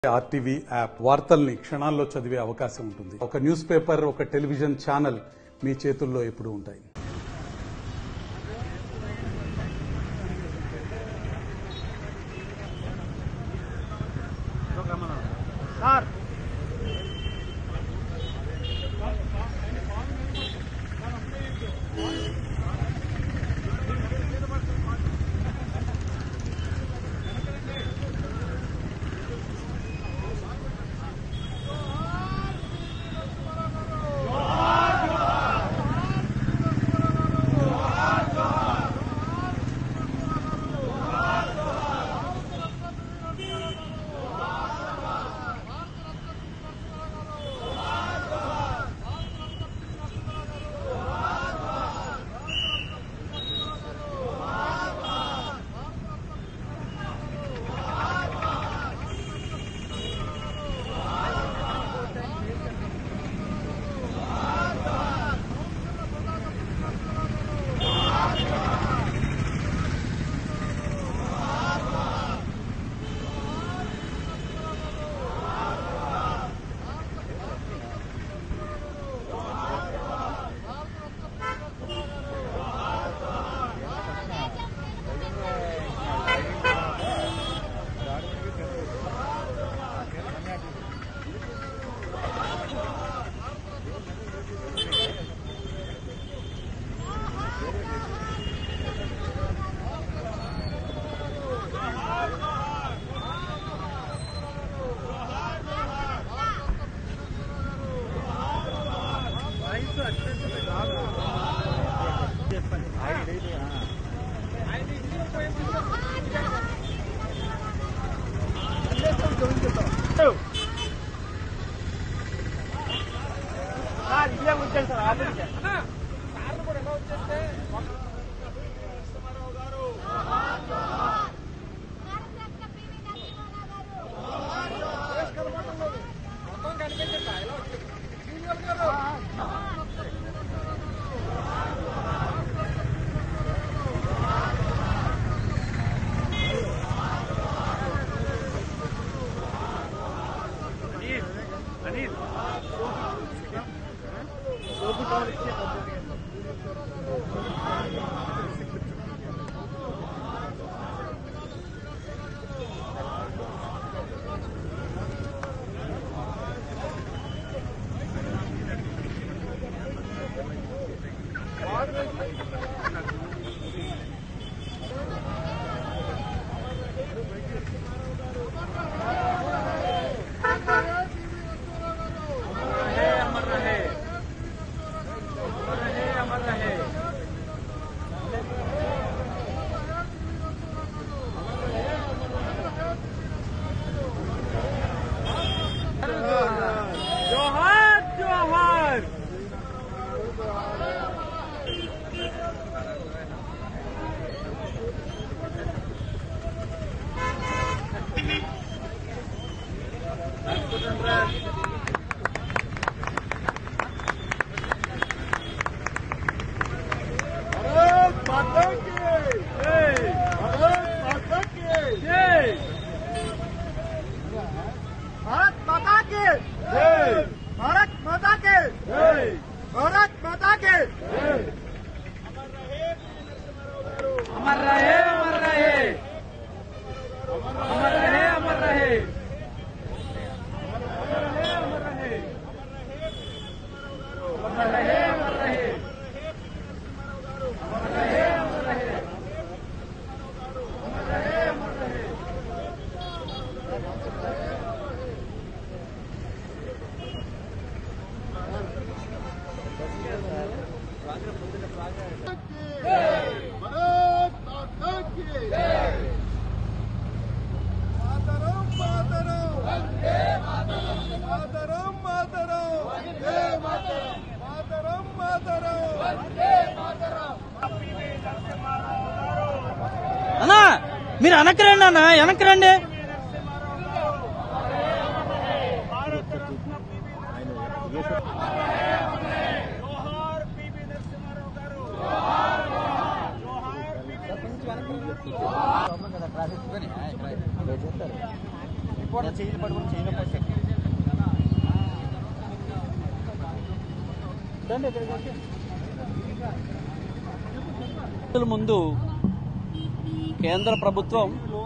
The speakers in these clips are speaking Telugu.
ఆర్టీవీ యాప్ వార్తల్ని క్షణాల్లో చదివే అవకాశం ఉంటుంది ఒక న్యూస్ పేపర్ ఒక టెలివిజన్ ఛానల్ మీ చేతుల్లో ఎప్పుడూ ఉంటాయి సార్ సార్ ఇదే వచ్చాను సార్ ఆఫీస్కి భారతరత్న పివి నరసింహారావు గారు అనిల్ रहे अमर रहे अमर रहे अमर रहे जोहार जोहार भारत माता की जय भारत माता की जय भारत माता की जय भारत माता के जय भारत माता के जय अमर रहे अमर रहे अमर रहे अमर रहे अमर रहे अमर रहे अमर रहे भारत माता की मातरम मातरम वंदे मातरम मातरम मातरम वंदे मातरम मातरम मातरम वंदे मातरम అన్నా మీరు వెనక్కి రండి అన్న వెనక్కి రండి भारत रत्न पीवी जोहार पीवी नरसिंहाराव गारू जोहार पीवी రిపోర్ట్ చేయి పట్టుకుని రోజుల ముందు కేంద్ర ప్రభుత్వం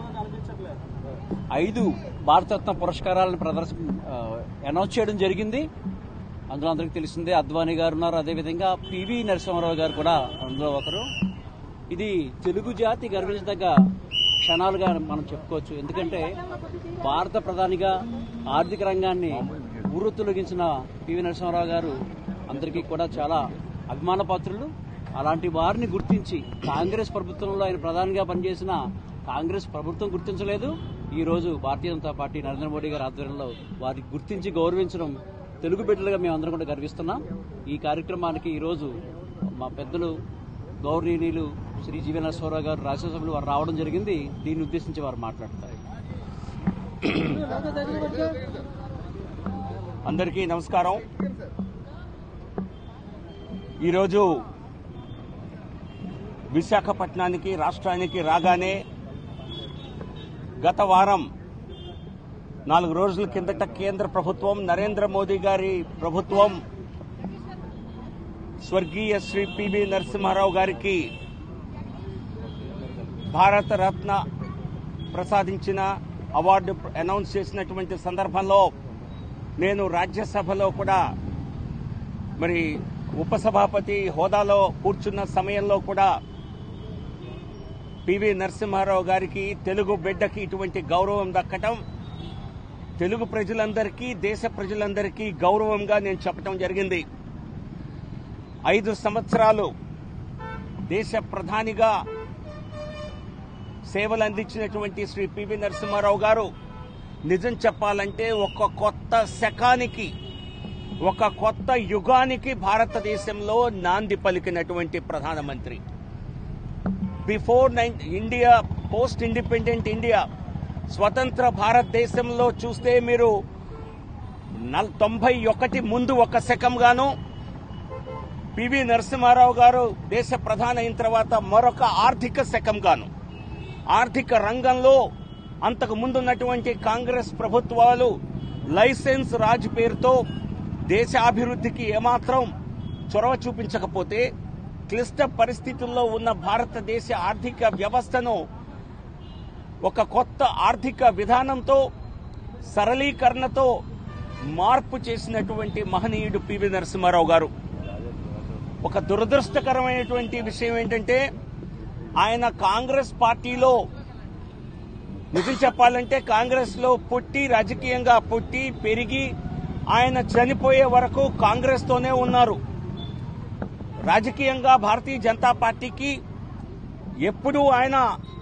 ఐదు భారతరత్న పురస్కారాలను ప్రదర్శ ఆ, అనౌన్స్ చేయడం జరిగింది అందులో అందరికీ తెలిసిందే అద్వానీ గారు ఉన్నారు అదేవిధంగా పివి నరసింహారావు గారు కూడా అందులో ఒకరు ఇది తెలుగు జాతి గర్వించదగ్గ క్షణాలుగా మనం చెప్పుకోవచ్చు ఎందుకంటే భారత ప్రధానిగా ఆర్థిక రంగాన్ని ఊరొత్తులగించిన పివి నరసింహారావు గారు అందరికీ కూడా చాలా అభిమాన పాత్రులు అలాంటి వారిని గుర్తించి కాంగ్రెస్ ప్రభుత్వంలో ఆయన ప్రధానిగా పనిచేసిన కాంగ్రెస్ ప్రభుత్వం గుర్తించలేదు ఈ రోజు భారతీయ జనతా పార్టీ నరేంద్ర మోడీ గారి ఆధ్వర్యంలో వారికి గుర్తించి గౌరవించడం తెలుగు బిడ్డలుగా మేము అందరం కూడా గర్విస్తున్నాం ఈ కార్యక్రమానికి ఈ రోజు మా పెద్దలు గౌరవనీయులు శ్రీ జీవీ నరసింహారావు గారు రాజ్యసభలు వారు రావడం జరిగింది దీన్ని ఉద్దేశించి వారు మాట్లాడతారు అందరికీ నమస్కారం ఈరోజు విశాఖపట్నానికి రాష్ట్రానికి రాగానే గత వారం నాలుగు రోజుల కిందట కేంద్ర ప్రభుత్వం నరేంద్ర మోదీ గారి ప్రభుత్వం స్వర్గీయ శ్రీ పివి నరసింహారావు గారికి భారత రత్న ప్రసాదించిన అవార్డు అనౌన్స్ చేసినటువంటి సందర్భంలో నేను రాజ్యసభలో కూడా మరి ఉపసభాపతి హోదాలో కూర్చున్న సమయంలో కూడా పివి నరసింహారావు గారికి తెలుగు బిడ్డకి ఇటువంటి గౌరవం దక్కటం తెలుగు ప్రజలందరికీ దేశ ప్రజలందరికీ గౌరవంగా నేను చెప్పడం జరిగింది ఐదు సంవత్సరాలు దేశ ప్రధానిగా సేవలు అందించినటువంటి శ్రీ పివి నరసింహారావు గారు నిజం చెప్పాలంటే ఒక కొత్త శకానికి ఒక కొత్త యుగానికి భారతదేశంలో నాంది పలికినటువంటి ప్రధానమంత్రి before nine India post independent India స్వతంత్ర భారతదేశంలో చూస్తే మీరు నల్ తొంభై ఒకటి ముందు ఒక శకంగాను పివి నరసింహారావు గారు దేశ ప్రధాని అయిన తర్వాత మరొక ఆర్థిక శకంగాను ఆర్థిక రంగంలో అంతకు ముందున్నటువంటి కాంగ్రెస్ ప్రభుత్వాలు లైసెన్స్ రాజ్ పేరుతో దేశ అభివృద్ధికి ఏమాత్రం చొరవ చూపించకపోతే క్లిష్ట పరిస్థితుల్లో ఉన్న భారతదేశ ఆర్థిక వ్యవస్థను ఒక కొత్త ఆర్థిక విధానంతో సరళీకరణతో మార్పు చేసినటువంటి మహనీయుడు పివి నరసింహారావు గారు ఒక దురదృష్టకరమైనటువంటి విషయం ఏంటంటే ఆయన కాంగ్రెస్ పార్టీలో నిజం చెప్పాలంటే కాంగ్రెస్ లో పుట్టి రాజకీయంగా పుట్టి పెరిగి ఆయన చనిపోయే వరకు కాంగ్రెస్ తోనే ఉన్నారు రాజకీయంగా భారతీయ జనతా పార్టీకి ఎప్పుడూ ఆయన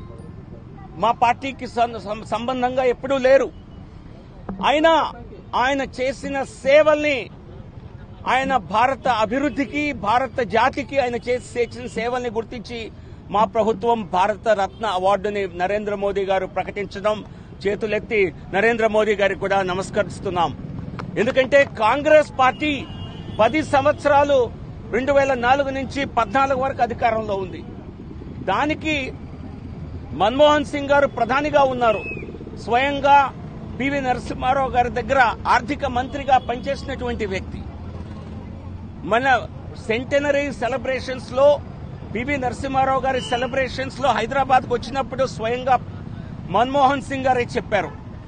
మా పార్టీకి సం- సం- సంబంధంగా ఎప్పుడూ లేరు అయినా ఆయన చేసిన సేవల్ని ఆయన భారత అభివృద్ధికి భారత జాతికి ఆయన చేసి చేసిన సేవల్ని గుర్తించి మా ప్రభుత్వం భారత రత్న అవార్డుని నరేంద్ర మోదీ గారు ప్రకటించడం చేతులెత్తి నరేంద్ర మోదీ గారికి కూడా నమస్కరిస్తున్నాం ఎందుకంటే కాంగ్రెస్ పార్టీ పది సంవత్సరాలు రెండు వేల నాలుగు నుంచి పద్నాలుగు వరకు అధికారంలో ఉంది దానికి మన్మోహన్ సింగ్ గారు ప్రధానిగా ఉన్నారు స్వయంగా పివి నరసింహారావు గారి దగ్గర ఆర్థిక మంత్రిగా పనిచేసినటువంటి వ్యక్తి మన సెంటనరీ సెలబ్రేషన్స్ లో పివి నరసింహారావు గారి సెలబ్రేషన్స్ లో హైదరాబాద్ వచ్చినప్పుడు స్వయంగా మన్మోహన్ సింగ్ గారే చెప్పారు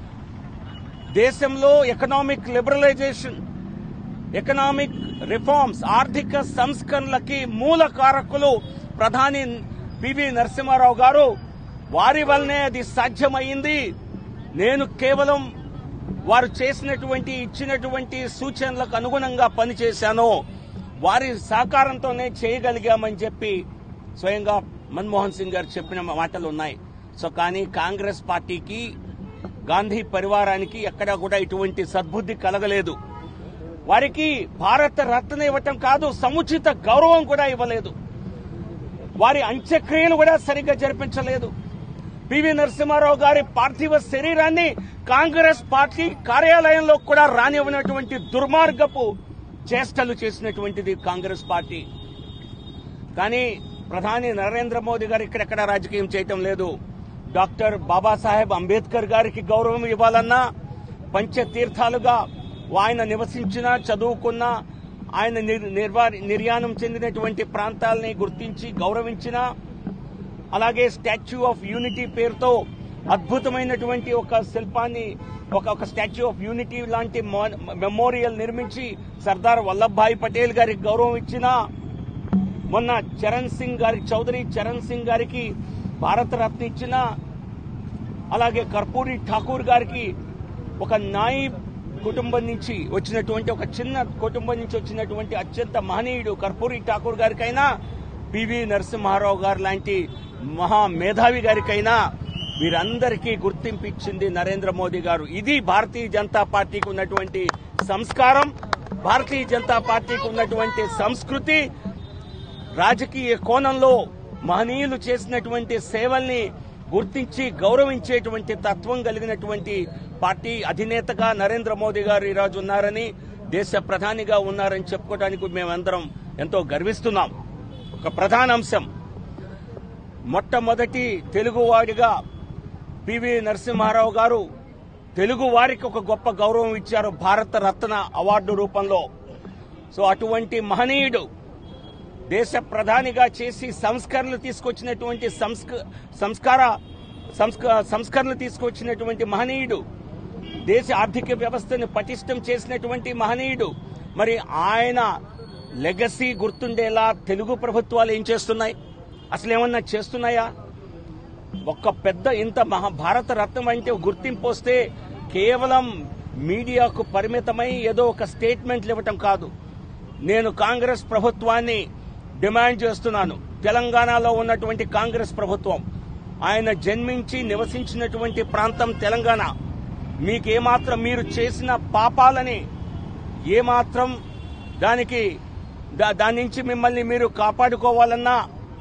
దేశంలో ఎకనామిక్ లిబరలైజేషన్ ఎకనామిక్ రిఫార్మ్స్ ఆర్థిక సంస్కరణలకి మూల కారకులు ప్రధాని పివి నరసింహారావు గారు వారి వల్లనే అది సాధ్యమైంది నేను కేవలం వారు చేసినటువంటి ఇచ్చినటువంటి సూచనలకు అనుగుణంగా పనిచేశాను వారి సహకారంతోనే చేయగలిగామని చెప్పి స్వయంగా మన్మోహన్ సింగ్ గారు చెప్పిన మాటలు ఉన్నాయి సో కానీ కాంగ్రెస్ పార్టీకి గాంధీ పరివారానికి ఎక్కడా కూడా ఇటువంటి సద్బుద్ధి కలగలేదు వారికి భారత రత్న ఇవ్వటం కాదు సముచిత గౌరవం కూడా ఇవ్వలేదు వారి అంత్యక్రియలు కూడా సరిగ్గా జరిపించలేదు పివి నరసింహారావు గారి పార్థివ శరీరాన్ని కాంగ్రెస్ పార్టీ కార్యాలయంలో కూడా రానివ్వనటువంటి దుర్మార్గపు చేష్టలు చేసినటువంటిది కాంగ్రెస్ పార్టీ కానీ ప్రధాని నరేంద్ర మోదీ గారు ఇక్కడెక్కడ రాజకీయం చేయటం లేదు డాక్టర్ బాబాసాహెబ్ అంబేద్కర్ గారికి గౌరవం ఇవ్వాలన్నా పంచతీర్థాలుగా ఆయన నివసించిన చదువుకున్న ఆయన నిర్- నిర్వా- నిర్యాణం చెందినటువంటి ప్రాంతాలని గుర్తించి గౌరవించిన అలాగే స్టాచ్యూ ఆఫ్ యూనిటీ పేరుతో అద్భుతమైనటువంటి ఒక శిల్పాన్ని ఒక ఒక స్టాచ్యూ ఆఫ్ యూనిటీ లాంటి మో- మెమోరియల్ నిర్మించి సర్దార్ వల్లభాయ్ పటేల్ గారికి గౌరవం ఇచ్చిన మొన్న చరణ్ సింగ్ గారి చౌదరి చరణ్ సింగ్ గారికి భారతరత్న ఇచ్చిన అలాగే కర్పూరి ఠాకూర్ గారికి ఒక నాయి కుటుంబం నుంచి వచ్చినటువంటి ఒక చిన్న కుటుంబం నుంచి వచ్చినటువంటి అత్యంత మహనీయుడు కర్పూరి ఠాకూర్ గారికైనా పివి నరసింహారావు గారు లాంటి మహా మేధావి గారికైనా వీరందరికీ గుర్తింపు ఇచ్చింది నరేంద్ర మోదీ గారు ఇది భారతీయ జనతా పార్టీకి ఉన్నటువంటి సంస్కారం భారతీయ జనతా పార్టీకి ఉన్నటువంటి సంస్కృతి రాజకీయ కోణంలో మహనీయులు చేసినటువంటి సేవల్ని గుర్తించి గౌరవించేటువంటి తత్వం కలిగినటువంటి పార్టీ అధినేతగా నరేంద్ర మోదీ గారు ఈరోజు ఉన్నారని దేశ ప్రధానిగా ఉన్నారని చెప్పుకోవడానికి మేమందరం ఎంతో గర్విస్తున్నాం ఒక ప్రధాన అంశం మొట్టమొదటి తెలుగువాడిగా పివి నరసింహారావు గారు తెలుగు వారికి ఒక గొప్ప గౌరవం ఇచ్చారు భారత రత్న అవార్డు రూపంలో సో అటువంటి మహనీయుడు దేశ ప్రధానిగా చేసి సంస్కరణలు తీసుకొచ్చినటువంటి సంస్క సంస్కార సంస్క- సంస్కరణలు తీసుకొచ్చినటువంటి మహనీయుడు దేశ ఆర్థిక వ్యవస్థను పటిష్టం చేసినటువంటి మహనీయుడు మరి ఆయన లెగసీ గుర్తుండేలా తెలుగు ప్రభుత్వాలు ఏం చేస్తున్నాయి అసలు ఏమన్నా చేస్తున్నాయా ఒక్క పెద్ద ఇంత మహా భారత రత్నం అంటే గుర్తింపు వస్తే కేవలం మీడియాకు పరిమితమై ఏదో ఒక స్టేట్మెంట్లు ఇవ్వటం కాదు నేను కాంగ్రెస్ ప్రభుత్వాన్ని డిమాండ్ చేస్తున్నాను తెలంగాణలో ఉన్నటువంటి కాంగ్రెస్ ప్రభుత్వం ఆయన జన్మించి నివసించినటువంటి ప్రాంతం తెలంగాణ మీకేమాత్రం మీరు చేసిన పాపాలని ఏమాత్రం దానికి దా- దాని నుంచి మిమ్మల్ని మీరు కాపాడుకోవాలన్నా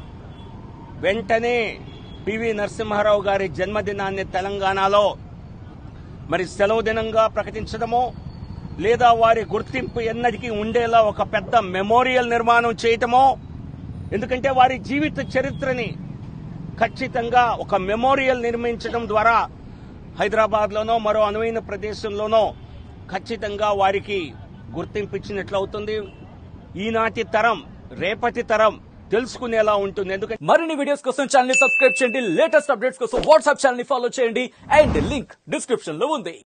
వెంటనే పివి నరసింహారావు గారి జన్మదినాన్ని తెలంగాణలో మరి సెలవు దినంగా ప్రకటించడమో లేదా వారి గుర్తింపు ఎన్నటికీ ఉండేలా ఒక పెద్ద మెమోరియల్ నిర్మాణం చేయటమో ఎందుకంటే వారి జీవిత చరిత్రని ఖచ్చితంగా ఒక మెమోరియల్ నిర్మించడం ద్వారా హైదరాబాద్ లోనో మరో అనువైన ప్రదేశంలోనో ఖచ్చితంగా వారికి గుర్తింపు ఇచ్చినట్లవుతుంది ఈనాటి తరం రేపటి తరం తెలుసుకునేలా ఉంటుంది ఎందుకంటే మరిన్ని వీడియోస్ కోసం ఛానల్ ని సబ్స్క్రైబ్ చేయండి లేటెస్ట్ అప్డేట్స్ కోసం వాట్సాప్ ఛానల్ ని ఫాలో చేయండి అండ్ లింక్ డిస్క్రిప్షన్ లో ఉంది